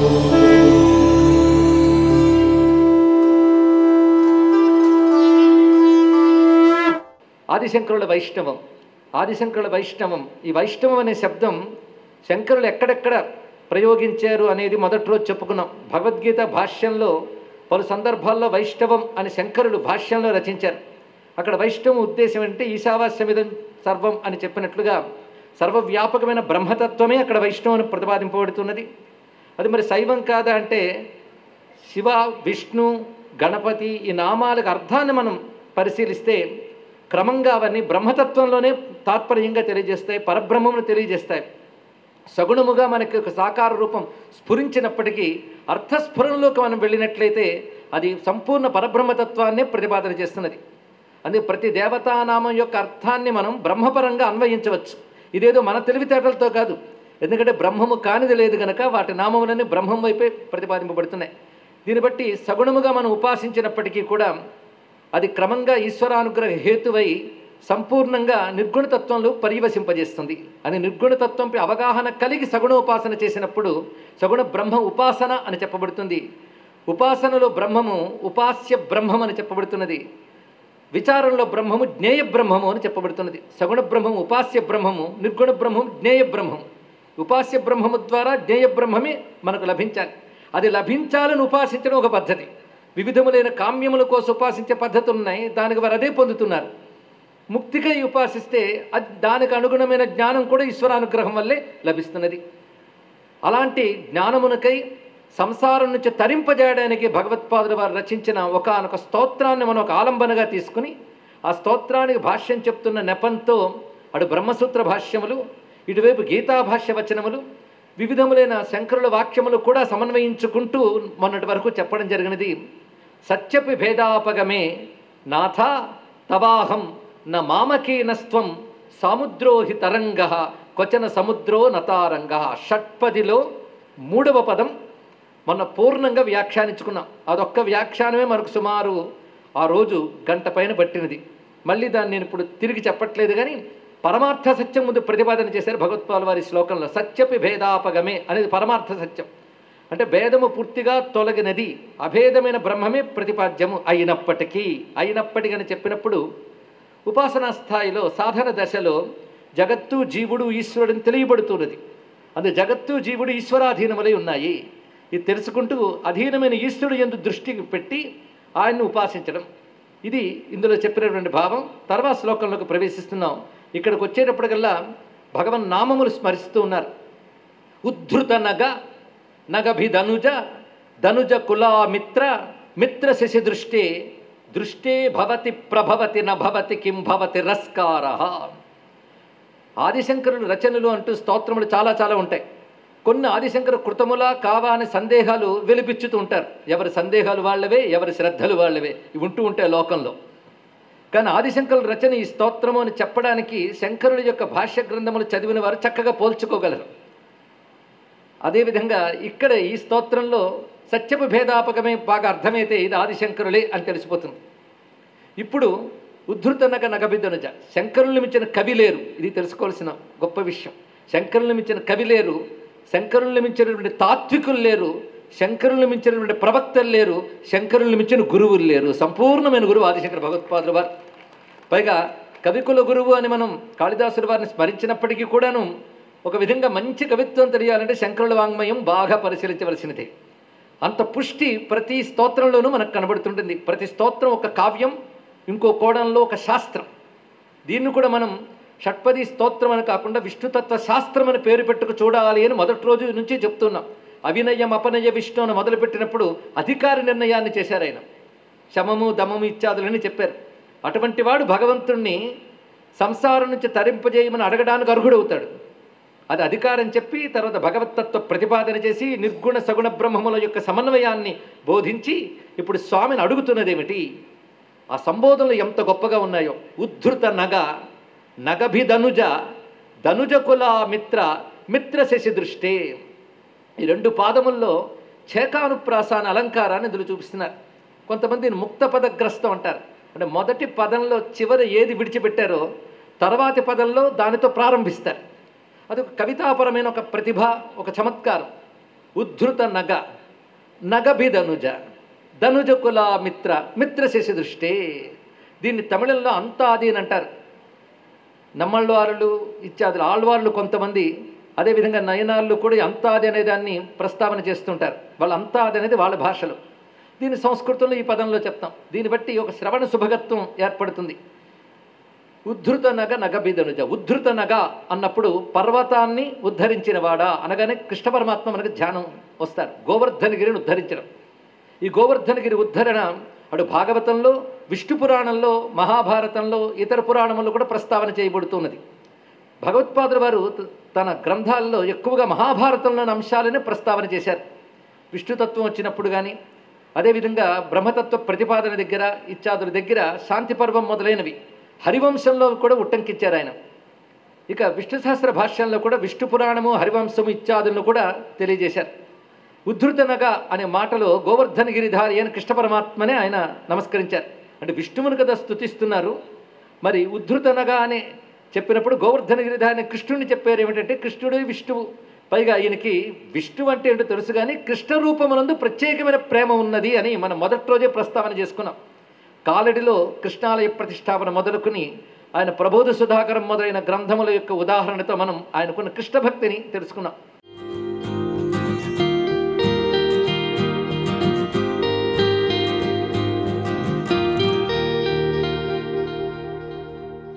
ఆదిశంకరుల వైష్ణవం ఆదిశంకరుల వైష్ణవం ఈ వైష్ణవం అనే శబ్దం శంకరులు ఎక్కడెక్కడ ప్రయోగించారు అనేది మొదటి రోజు చెప్పుకున్నాం భగవద్గీత భాష్యంలో పలు సందర్భాల్లో వైష్ణవం అని శంకరులు భాష్యంలో రచించారు అక్కడ వైష్ణవం ఉద్దేశం అంటే ఈశావాస్యమిదం సర్వం అని చెప్పినట్లుగా సర్వవ్యాపకమైన బ్రహ్మతత్వమే అక్కడ వైష్ణవం అని ప్రతిపాదింపబడుతున్నది అది మరి శైవం కాదా అంటే శివ విష్ణు గణపతి ఈ నామాలకు అర్థాన్ని మనం పరిశీలిస్తే క్రమంగా అవన్నీ బ్రహ్మతత్వంలోనే తాత్పర్యంగా తెలియజేస్తాయి పరబ్రహ్మమును తెలియజేస్తాయి సగుణముగా మనకి ఒక సాకార రూపం స్ఫురించినప్పటికీ అర్థస్ఫురణలోకి మనం వెళ్ళినట్లయితే అది సంపూర్ణ పరబ్రహ్మతత్వాన్నే ప్రతిపాదన చేస్తున్నది అందుకే ప్రతి దేవతానామం యొక్క అర్థాన్ని మనం బ్రహ్మపరంగా అన్వయించవచ్చు ఇదేదో మన తెలివితేటలతో కాదు ఎందుకంటే బ్రహ్మము కానిది లేదు గనక వాటి నామములన్నీ బ్రహ్మం వైపే ప్రతిపాదింపబడుతున్నాయి దీన్ని బట్టి సగుణముగా మనం ఉపాసించినప్పటికీ కూడా అది క్రమంగా ఈశ్వరానుగ్రహ హేతువై సంపూర్ణంగా నిర్గుణతత్వంలో పర్యవసింపజేస్తుంది అని నిర్గుణతత్వంపై అవగాహన కలిగి సగుణోపాసన చేసినప్పుడు సగుణ బ్రహ్మ ఉపాసన అని చెప్పబడుతుంది ఉపాసనలో బ్రహ్మము ఉపాస్య బ్రహ్మం అని చెప్పబడుతున్నది విచారంలో బ్రహ్మము జ్ఞేయ బ్రహ్మము అని చెప్పబడుతున్నది సగుణ బ్రహ్మము ఉపాస్య బ్రహ్మము నిర్గుణ బ్రహ్మం జ్ఞేయ బ్రహ్మం ఉపాస్య బ్రహ్మము ద్వారా జ్ఞేయ బ్రహ్మమే మనకు లభించాలి అది లభించాలని ఉపాసించడం ఒక పద్ధతి వివిధములైన కామ్యముల కోసం ఉపాసించే పద్ధతులు ఉన్నాయి దానికి వారు అదే పొందుతున్నారు ముక్తికై ఉపాసిస్తే అది దానికి అనుగుణమైన జ్ఞానం కూడా ఈశ్వరానుగ్రహం వల్లే లభిస్తున్నది అలాంటి జ్ఞానమునకై సంసారం నుంచి తరింపజేయడానికి భగవత్పాదులు వారు రచించిన ఒకనొక స్తోత్రాన్ని మనం ఒక ఆలంబనగా తీసుకుని ఆ స్తోత్రానికి భాష్యం చెప్తున్న నెపంతో అటు బ్రహ్మసూత్ర భాష్యములు ఇటువైపు గీతా భాష్య వచనములు వివిధములైన శంకరుల వాక్యములు కూడా సమన్వయించుకుంటూ మొన్నటి వరకు చెప్పడం జరిగినది సత్యపి భేదాపగమే నాథ తవాహం న మామకీనస్త్వం సాముద్రోహి తరంగ క్వచన సముద్రో నతారంగ షట్పదిలో మూడవ పదం మొన్న పూర్ణంగా వ్యాఖ్యానించుకున్నాం అదొక్క వ్యాఖ్యానమే మనకు సుమారు ఆ రోజు గంట పైన పట్టినది మళ్ళీ దాన్ని నేను ఇప్పుడు తిరిగి చెప్పట్లేదు కానీ పరమార్థ సత్యం ముందు ప్రతిపాదన చేశారు భగవత్పాల్ వారి శ్లోకంలో సత్యపి భేదాపగమే అనేది పరమార్థ సత్యం అంటే భేదము పూర్తిగా తొలగినది అభేదమైన బ్రహ్మమే ప్రతిపాద్యము అయినప్పటికీ అయినప్పటికీ అని చెప్పినప్పుడు ఉపాసనా స్థాయిలో సాధన దశలో జగత్తు జీవుడు ఈశ్వరుడిని తెలియబడుతున్నది అందు జగత్తు జీవుడు ఈశ్వరాధీనములై ఉన్నాయి ఇది తెలుసుకుంటూ అధీనమైన ఈశ్వరుడు ఎందు దృష్టి పెట్టి ఆయన్ని ఉపాసించడం ఇది ఇందులో చెప్పినటువంటి భావం తర్వాత శ్లోకంలోకి ప్రవేశిస్తున్నాం ఇక్కడికి వచ్చేటప్పటికల్లా భగవన్ నామములు స్మరిస్తూ ఉన్నారు ఉద్ధృత నగ నగభిధనుజ ధనుజ కులామిత్ర మిత్ర శశి దృష్టే దృష్టే భవతి ప్రభవతి నభవతి కిం భవతి రస్కార ఆదిశంకరులు రచనలు అంటూ స్తోత్రములు చాలా చాలా ఉంటాయి కొన్ని ఆదిశంకర కృతములా కావా అనే సందేహాలు వెలిపించుతూ ఉంటారు ఎవరి సందేహాలు వాళ్ళవే ఎవరి శ్రద్ధలు వాళ్ళవే ఇవి ఉంటూ ఉంటాయి లోకంలో కానీ ఆదిశంకరుల రచన ఈ స్తోత్రము అని చెప్పడానికి శంకరుల యొక్క భాష్య గ్రంథములు చదివిన వారు చక్కగా పోల్చుకోగలరు అదేవిధంగా ఇక్కడ ఈ స్తోత్రంలో సత్యపు భేదాపకమే బాగా అర్థమైతే ఇది ఆదిశంకరులే అని తెలిసిపోతుంది ఇప్పుడు ఉద్ధృతనగ నగబిద్దనుజ శంకరుల్ని మించిన కవి లేరు ఇది తెలుసుకోవాల్సిన గొప్ప విషయం శంకరుల్ని మించిన కవి లేరు శంకరుల్ని మించినటువంటి తాత్వికులు లేరు శంకరుల్ని మించినటువంటి ప్రవక్తలు లేరు శంకరుల్ని మించిన గురువులు లేరు సంపూర్ణమైన గురువు ఆదిశంకర భగవత్పాదుల వారు పైగా కవికుల గురువు అని మనం కాళిదాసుల వారిని స్మరించినప్పటికీ కూడాను ఒక విధంగా మంచి కవిత్వం తెలియాలంటే శంకరుల వాంగ్మయం బాగా పరిశీలించవలసినదే అంత పుష్టి ప్రతి స్తోత్రంలోనూ మనకు కనబడుతుంటుంది ప్రతి స్తోత్రం ఒక కావ్యం ఇంకో కోణంలో ఒక శాస్త్రం దీన్ని కూడా మనం షట్పది స్తోత్రం అని కాకుండా విష్ణుతత్వ శాస్త్రం అని పేరు పెట్టుకు చూడాలి అని మొదటి రోజు నుంచి చెప్తున్నాం అవినయం అపనయ విష్ణు అని మొదలుపెట్టినప్పుడు అధికార నిర్ణయాన్ని చేశారు ఆయన శమము దమము ఇత్యాదులని చెప్పారు అటువంటి వాడు భగవంతుణ్ణి సంసారం నుంచి తరింపజేయమని అడగడానికి అర్హుడవుతాడు అది అధికారం చెప్పి తర్వాత భగవత్తత్వ ప్రతిపాదన చేసి నిర్గుణ సగుణ బ్రహ్మముల యొక్క సమన్వయాన్ని బోధించి ఇప్పుడు స్వామిని అడుగుతున్నదేమిటి ఆ సంబోధనలు ఎంత గొప్పగా ఉన్నాయో ఉద్ధృత నగ నగభిధనుజ ధనుజ కుల మిత్ర మిత్ర శశి దృష్టే ఈ రెండు పాదముల్లో చేకానుప్రాసాన అలంకారాన్ని ఇందులో చూపిస్తున్నారు కొంతమంది ముక్త పదగ్రస్తం అంటారు అంటే మొదటి పదంలో చివరి ఏది విడిచిపెట్టారో తర్వాతి పదంలో దానితో ప్రారంభిస్తారు అది ఒక కవితాపరమైన ఒక ప్రతిభ ఒక చమత్కారం ఉద్ధృత నగ నగభిధనుజ ధనుజకుల మిత్ర మిత్ర శశి దృష్టే దీన్ని తమిళంలో అంతాది అని అంటారు నమ్మళ్ళవారులు ఇత్యాదులు ఆళ్వార్లు కొంతమంది అదేవిధంగా నయనాళ్ళు కూడా అంతాది అనే దాన్ని ప్రస్తావన చేస్తుంటారు వాళ్ళు అంతాది అనేది వాళ్ళ భాషలో దీన్ని సంస్కృతంలో ఈ పదంలో చెప్తాం దీన్ని బట్టి ఒక శ్రవణ శుభగత్వం ఏర్పడుతుంది ఉద్ధృత నగ నగబిదనుజ ఉద్ధృత నగ అన్నప్పుడు పర్వతాన్ని ఉద్ధరించినవాడా అనగానే కృష్ణ పరమాత్మ మనకు ధ్యానం వస్తారు గోవర్ధనగిరిని ఉద్ధరించడం ఈ గోవర్ధనగిరి ఉద్ధరణ అటు భాగవతంలో విష్ణు పురాణంలో మహాభారతంలో ఇతర పురాణముల్లో కూడా ప్రస్తావన చేయబడుతున్నది భగవత్పాదుల వారు త- తన గ్రంథాల్లో ఎక్కువగా మహాభారతంలోని అంశాలనే ప్రస్తావన చేశారు విష్ణుతత్వం వచ్చినప్పుడు కానీ అదేవిధంగా బ్రహ్మతత్వ ప్రతిపాదన దగ్గర ఇత్యాదుల దగ్గర శాంతి పర్వం మొదలైనవి హరివంశంలో కూడా ఉట్టంకించారు ఆయన ఇక విష్ణు సహస్ర భాష్యంలో కూడా విష్ణు పురాణము హరివంశము ఇత్యాదులను కూడా తెలియజేశారు ఉద్ధృతనగా అనే మాటలో గోవర్ధన గిరిధారి అని కృష్ణ పరమాత్మనే ఆయన నమస్కరించారు అంటే విష్ణువుని కదా స్తుతిస్తున్నారు మరి ఉద్ధృతనగా అని చెప్పినప్పుడు గోవర్ధన గిరిధారి అనే కృష్ణుడిని చెప్పారు ఏమిటంటే కృష్ణుడు విష్ణువు పైగా ఈయనకి విష్ణువు అంటే ఏంటో తెలుసు కానీ కృష్ణ రూపమునందు ప్రత్యేకమైన ప్రేమ ఉన్నది అని మనం మొదటి రోజే ప్రస్తావన చేసుకున్నాం కాలడిలో కృష్ణాలయ ప్రతిష్టాపన మొదలుకుని ఆయన ప్రబోధ సుధాకరం మొదలైన గ్రంథముల యొక్క ఉదాహరణతో మనం ఆయనకున్న కృష్ణ భక్తిని తెలుసుకున్నాం